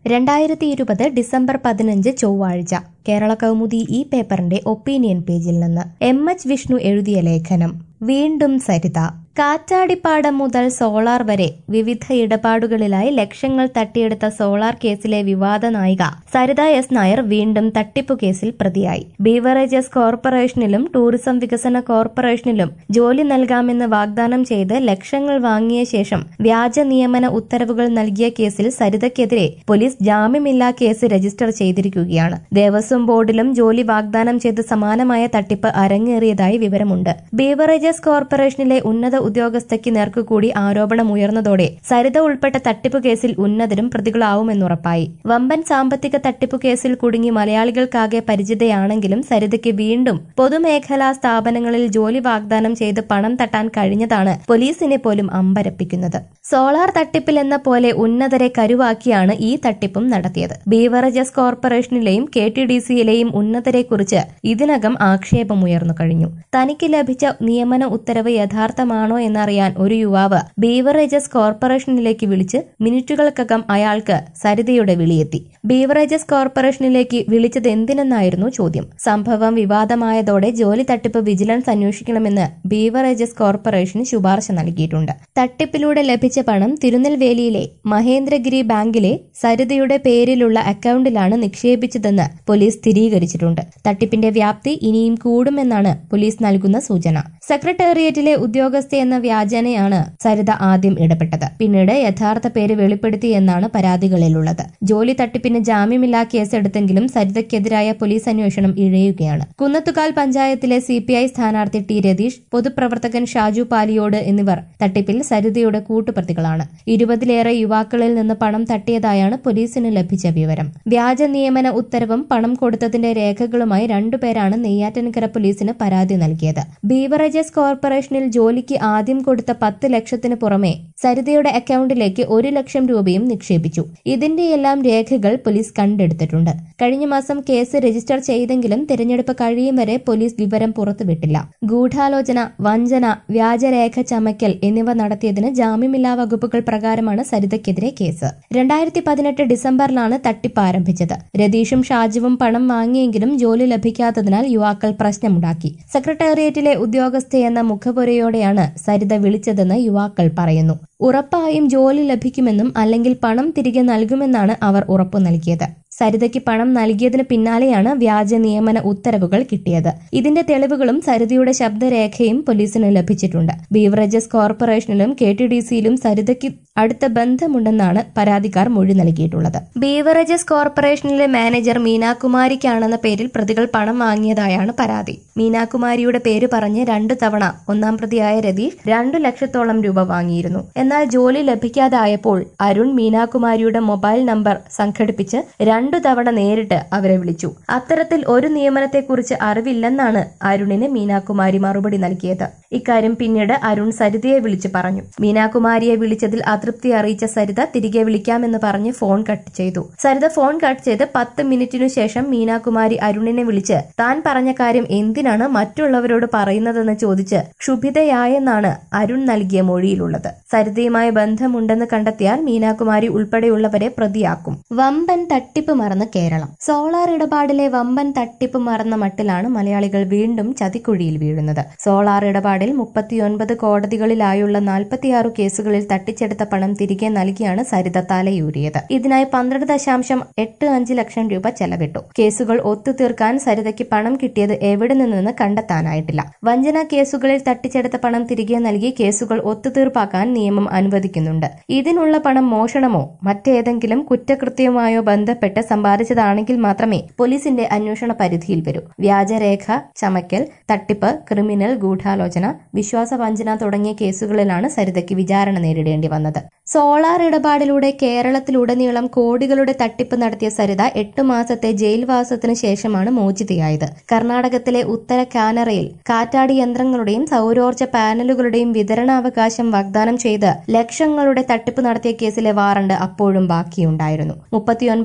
രണ്ടായിരത്തി ഇരുപത് ഡിസംബർ പതിനഞ്ച് ചൊവ്വാഴ്ച കേരള കൗമുദി ഈ പേപ്പറിന്റെ ഒപ്പീനിയൻ പേജിൽ നിന്ന് എം എച്ച് വിഷ്ണു എഴുതിയ ലേഖനം വീണ്ടും സരിത കാറ്റാടിപ്പാടം മുതൽ സോളാർ വരെ വിവിധ ഇടപാടുകളിലായി ലക്ഷങ്ങൾ തട്ടിയെടുത്ത സോളാർ കേസിലെ വിവാദ നായിക സരിത എസ് നായർ വീണ്ടും തട്ടിപ്പു കേസിൽ പ്രതിയായി ബീവറേജസ് കോർപ്പറേഷനിലും ടൂറിസം വികസന കോർപ്പറേഷനിലും ജോലി നൽകാമെന്ന് വാഗ്ദാനം ചെയ്ത് ലക്ഷങ്ങൾ വാങ്ങിയ ശേഷം വ്യാജ നിയമന ഉത്തരവുകൾ നൽകിയ കേസിൽ സരിതയ്ക്കെതിരെ പോലീസ് ജാമ്യമില്ലാ കേസ് രജിസ്റ്റർ ചെയ്തിരിക്കുകയാണ് ദേവസ്വം ബോർഡിലും ജോലി വാഗ്ദാനം ചെയ്ത് സമാനമായ തട്ടിപ്പ് അരങ്ങേറിയതായി വിവരമുണ്ട് ബീവറേജസ് കോർപ്പറേഷനിലെ ഉന്നത ഉദ്യോഗസ്ഥയ്ക്ക് നേർക്കുകൂടി ആരോപണമുയർന്നതോടെ സരിത ഉൾപ്പെട്ട തട്ടിപ്പ് കേസിൽ ഉന്നതരും പ്രതികളാവുമെന്നുറപ്പായി വമ്പൻ സാമ്പത്തിക തട്ടിപ്പ് കേസിൽ കുടുങ്ങി മലയാളികൾക്കാകെ പരിചിതയാണെങ്കിലും സരിതയ്ക്ക് വീണ്ടും പൊതുമേഖലാ സ്ഥാപനങ്ങളിൽ ജോലി വാഗ്ദാനം ചെയ്ത് പണം തട്ടാൻ കഴിഞ്ഞതാണ് പോലീസിനെ പോലും അമ്പരപ്പിക്കുന്നത് സോളാർ തട്ടിപ്പിൽ എന്ന പോലെ ഉന്നതരെ കരുവാക്കിയാണ് ഈ തട്ടിപ്പും നടത്തിയത് ബീവറേജസ് കോർപ്പറേഷനിലെയും കെ ടി ഡി സിയിലെയും ഉന്നതരെക്കുറിച്ച് ഇതിനകം ആക്ഷേപമുയർന്നു കഴിഞ്ഞു തനിക്ക് ലഭിച്ച നിയമന ഉത്തരവ് യഥാർത്ഥമാണോ എന്നറിയാൻ ഒരു യുവാവ് ബീവറേജസ് കോർപ്പറേഷനിലേക്ക് വിളിച്ച് മിനിറ്റുകൾക്കകം അയാൾക്ക് സരിതയുടെ വിളിയെത്തി ബീവറേജസ് കോർപ്പറേഷനിലേക്ക് വിളിച്ചത് എന്തിനെന്നായിരുന്നു ചോദ്യം സംഭവം വിവാദമായതോടെ ജോലി തട്ടിപ്പ് വിജിലൻസ് അന്വേഷിക്കണമെന്ന് ബീവറേജസ് കോർപ്പറേഷൻ ശുപാർശ നൽകിയിട്ടുണ്ട് തട്ടിപ്പിലൂടെ ലഭിച്ച പണം തിരുനെൽവേലിയിലെ മഹേന്ദ്രഗിരി ബാങ്കിലെ സരിതയുടെ പേരിലുള്ള അക്കൌണ്ടിലാണ് നിക്ഷേപിച്ചതെന്ന് പോലീസ് സ്ഥിരീകരിച്ചിട്ടുണ്ട് തട്ടിപ്പിന്റെ വ്യാപ്തി ഇനിയും കൂടുമെന്നാണ് പോലീസ് നൽകുന്ന സൂചന സെക്രട്ടേറിയറ്റിലെ ഉദ്യോഗസ്ഥ എന്ന വ്യാജനയാണ് സരിത ആദ്യം ഇടപെട്ടത് പിന്നീട് യഥാർത്ഥ പേര് വെളിപ്പെടുത്തി എന്നാണ് പരാതികളിലുള്ളത് ജോലി തട്ടിപ്പിന് ജാമ്യമില്ലാ കേസെടുത്തെങ്കിലും സരിതയ്ക്കെതിരായ പോലീസ് അന്വേഷണം ഇഴയുകയാണ് കുന്നത്തുകാൽ പഞ്ചായത്തിലെ സിപിഐ സ്ഥാനാർത്ഥി ടി രതീഷ് പൊതുപ്രവർത്തകൻ ഷാജു പാലിയോട് എന്നിവർ തട്ടിപ്പിൽ സരിതയുടെ കൂട്ടുപ്രതികളാണ് ഇരുപതിലേറെ യുവാക്കളിൽ നിന്ന് പണം തട്ടിയതായാണ് പോലീസിന് ലഭിച്ച വിവരം വ്യാജ നിയമന ഉത്തരവും പണം കൊടുത്തതിന്റെ രേഖകളുമായി രണ്ടുപേരാണ് നെയ്യാറ്റിൻകര പോലീസിന് പരാതി നൽകിയത് ബീവറേജസ് കോർപ്പറേഷനിൽ ജോലിക്ക് ആദ്യം കൊടുത്ത പത്ത് ലക്ഷത്തിന് പുറമെ സരിതയുടെ അക്കൌണ്ടിലേക്ക് ഒരു ലക്ഷം രൂപയും നിക്ഷേപിച്ചു ഇതിന്റെയെല്ലാം രേഖകൾ പോലീസ് കണ്ടെടുത്തിട്ടുണ്ട് കഴിഞ്ഞ മാസം കേസ് രജിസ്റ്റർ ചെയ്തെങ്കിലും തിരഞ്ഞെടുപ്പ് കഴിയും വരെ പോലീസ് വിവരം പുറത്തുവിട്ടില്ല ഗൂഢാലോചന വഞ്ചന വ്യാജരേഖ ചമയ്ക്കൽ എന്നിവ നടത്തിയതിന് ജാമ്യമില്ലാ വകുപ്പുകൾ പ്രകാരമാണ് സരിതയ്ക്കെതിരെ കേസ് രണ്ടായിരത്തി പതിനെട്ട് ഡിസംബറിലാണ് തട്ടിപ്പ് ആരംഭിച്ചത് രതീഷും ഷാജുവും പണം വാങ്ങിയെങ്കിലും ജോലി ലഭിക്കാത്തതിനാൽ യുവാക്കൾ പ്രശ്നമുണ്ടാക്കി സെക്രട്ടേറിയറ്റിലെ ഉദ്യോഗസ്ഥയെന്ന മുഖപുരയോടെയാണ് സരിത വിളിച്ചതെന്ന് യുവാക്കൾ പറയുന്നു ഉറപ്പായും ജോലി ലഭിക്കുമെന്നും അല്ലെങ്കിൽ പണം തിരികെ നൽകുമെന്നാണ് അവർ ഉറപ്പു നൽകിയത് സരിതയ്ക്ക് പണം നൽകിയതിന് പിന്നാലെയാണ് വ്യാജ നിയമന ഉത്തരവുകൾ കിട്ടിയത് ഇതിന്റെ തെളിവുകളും സരിതയുടെ ശബ്ദരേഖയും പോലീസിന് ലഭിച്ചിട്ടുണ്ട് ബീവറേജസ് കോർപ്പറേഷനിലും കെ ടി ഡി സിയിലും സരിതയ്ക്ക് അടുത്ത ബന്ധമുണ്ടെന്നാണ് പരാതിക്കാർ മൊഴി നൽകിയിട്ടുള്ളത് ബീവറേജസ് കോർപ്പറേഷനിലെ മാനേജർ മീനാകുമാരിക്കാണെന്ന പേരിൽ പ്രതികൾ പണം വാങ്ങിയതായാണ് പരാതി മീനാകുമാരിയുടെ പേര് പറഞ്ഞ് രണ്ടു തവണ ഒന്നാം പ്രതിയായ രതീഷ് രണ്ടു ലക്ഷത്തോളം രൂപ വാങ്ങിയിരുന്നു എന്നാൽ ജോലി ലഭിക്കാതായപ്പോൾ അരുൺ മീനാകുമാരിയുടെ മൊബൈൽ നമ്പർ സംഘടിപ്പിച്ച് രണ്ടു തവണ നേരിട്ട് അവരെ വിളിച്ചു അത്തരത്തിൽ ഒരു നിയമനത്തെക്കുറിച്ച് അറിവില്ലെന്നാണ് അരുണിന് മീനാകുമാരി മറുപടി നൽകിയത് ഇക്കാര്യം പിന്നീട് അരുൺ സരിതയെ വിളിച്ചു പറഞ്ഞു മീനാകുമാരിയെ വിളിച്ചതിൽ അതൃപ്തി അറിയിച്ച സരിത തിരികെ വിളിക്കാമെന്ന് പറഞ്ഞ് ഫോൺ കട്ട് ചെയ്തു സരിത ഫോൺ കട്ട് ചെയ്ത് പത്ത് മിനിറ്റിനു ശേഷം മീനാകുമാരി അരുണിനെ വിളിച്ച് താൻ പറഞ്ഞ കാര്യം എന്തിനാണ് മറ്റുള്ളവരോട് പറയുന്നതെന്ന് ചോദിച്ച് ക്ഷുഭിതയായെന്നാണ് അരുൺ നൽകിയ മൊഴിയിലുള്ളത് സരിതയുമായി ബന്ധമുണ്ടെന്ന് കണ്ടെത്തിയാൽ മീനാകുമാരി ഉൾപ്പെടെയുള്ളവരെ പ്രതിയാക്കും വമ്പൻ തട്ടിപ്പ് മറന്ന കേരളം സോളാർ ഇടപാടിലെ വമ്പൻ തട്ടിപ്പ് മറന്ന മട്ടിലാണ് മലയാളികൾ വീണ്ടും ചതിക്കുഴിയിൽ വീഴുന്നത് സോളാർ ഇടപാടിൽ മുപ്പത്തിയൊൻപത് കോടതികളിലായുള്ള നാൽപ്പത്തിയാറ് കേസുകളിൽ തട്ടിച്ചെടുത്ത പണം തിരികെ നൽകിയാണ് സരിത തലയൂരിയത് ഇതിനായി പന്ത്രണ്ട് ദശാംശം എട്ട് അഞ്ച് ലക്ഷം രൂപ ചെലവിട്ടു കേസുകൾ ഒത്തുതീർക്കാൻ സരിതയ്ക്ക് പണം കിട്ടിയത് എവിടെ നിന്നെന്ന് കണ്ടെത്താനായിട്ടില്ല വഞ്ചന കേസുകളിൽ തട്ടിച്ചെടുത്ത പണം തിരികെ നൽകി കേസുകൾ ഒത്തുതീർപ്പാക്കാൻ നിയമം അനുവദിക്കുന്നുണ്ട് ഇതിനുള്ള പണം മോഷണമോ മറ്റേതെങ്കിലും കുറ്റകൃത്യവുമായോ ബന്ധപ്പെട്ട് സമ്പാദിച്ചതാണെങ്കിൽ മാത്രമേ പോലീസിന്റെ അന്വേഷണ പരിധിയിൽ വരൂ വ്യാജരേഖ ചമയ്ക്കൽ തട്ടിപ്പ് ക്രിമിനൽ ഗൂഢാലോചന വിശ്വാസവഞ്ചന തുടങ്ങിയ കേസുകളിലാണ് സരിതയ്ക്ക് വിചാരണ നേരിടേണ്ടി വന്നത് സോളാർ ഇടപാടിലൂടെ കേരളത്തിലുടനീളം കോടികളുടെ തട്ടിപ്പ് നടത്തിയ സരിത എട്ട് മാസത്തെ ജയിൽവാസത്തിന് ശേഷമാണ് മോചിതയായത് കർണാടകത്തിലെ ഉത്തര കാനറയിൽ കാറ്റാടി യന്ത്രങ്ങളുടെയും സൗരോർജ്ജ പാനലുകളുടെയും വിതരണാവകാശം വാഗ്ദാനം ചെയ്ത് ലക്ഷങ്ങളുടെ തട്ടിപ്പ് നടത്തിയ കേസിലെ വാറണ്ട് അപ്പോഴും ബാക്കിയുണ്ടായിരുന്നു മുപ്പത്തിയൊൻപത് കോടതി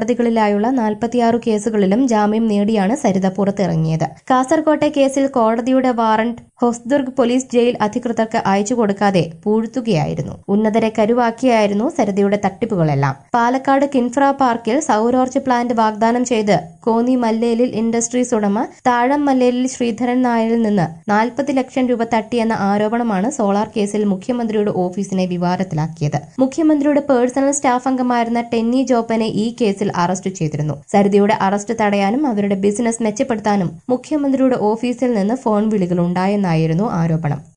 കോടതികളിലായുള്ള നാൽപ്പത്തിയാറ് കേസുകളിലും ജാമ്യം നേടിയാണ് സരിത പുറത്തിറങ്ങിയത് കാസർകോട്ടെ കേസിൽ കോടതിയുടെ വാറന്റ് ഹൊസ്ദുർഗ് പോലീസ് ജയിൽ അധികൃതർക്ക് അയച്ചു കൊടുക്കാതെ പൂഴ്ത്തുകയായിരുന്നു ഉന്നതരെ കരുവാക്കിയായിരുന്നു സരിതയുടെ തട്ടിപ്പുകളെല്ലാം പാലക്കാട് കിൻഫ്ര പാർക്കിൽ സൌരോർജ്ജ പ്ലാന്റ് വാഗ്ദാനം ചെയ്ത് കോന്നി മല്ലേലിൽ ഇൻഡസ്ട്രീസ് ഉടമ താഴം മല്ലേലിൽ ശ്രീധരൻ നായരിൽ നിന്ന് നാൽപ്പത് ലക്ഷം രൂപ തട്ടിയെന്ന ആരോപണമാണ് സോളാർ കേസിൽ മുഖ്യമന്ത്രിയുടെ ഓഫീസിനെ വിവാദത്തിലാക്കിയത് മുഖ്യമന്ത്രിയുടെ പേഴ്സണൽ സ്റ്റാഫ് അംഗമായിരുന്ന ടെന്നി ജോപ്പനെ ഈ കേസിൽ അറസ്റ്റ് ചെയ്തിരുന്നു സരിതയുടെ അറസ്റ്റ് തടയാനും അവരുടെ ബിസിനസ് മെച്ചപ്പെടുത്താനും മുഖ്യമന്ത്രിയുടെ ഓഫീസിൽ നിന്ന് ഫോൺ വിളികൾ ഉണ്ടായെന്നായിരുന്നു ആരോപണം